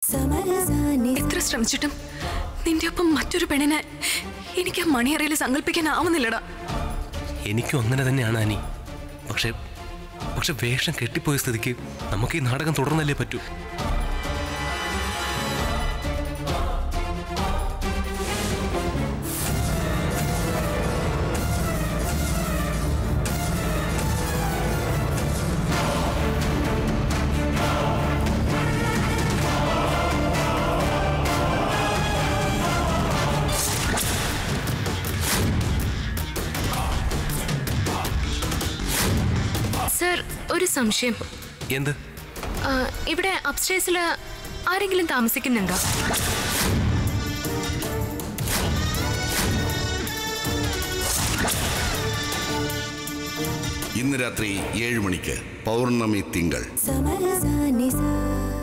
എത്ര ശ്രമിച്ചിട്ടും നിന്റെ ഒപ്പം മറ്റൊരു പെണ്ണിനെ എനിക്ക് ആ മണിയറയിൽ സങ്കല്പിക്കാനാവുന്നില്ലടാ എനിക്കും അങ്ങനെ തന്നെയാണ് ആനി പക്ഷെ പക്ഷെ വേഷം കെട്ടിപ്പോയ സ്ഥിതിക്ക് നമുക്ക് ഈ നാടകം തുടർന്നല്ലേ പറ്റൂ സർ ഒരു സംശയം എന്ത് ആ, ഇവിടെ അപ്സ്റ്റേഴ്സിൽ ആരെങ്കിലും താമസിക്കുന്നുണ്ടോ ഇന്ന് രാത്രി ഏഴ് മണിക്ക് പൗർണമി തിങ്കൾ സമരസാനിസ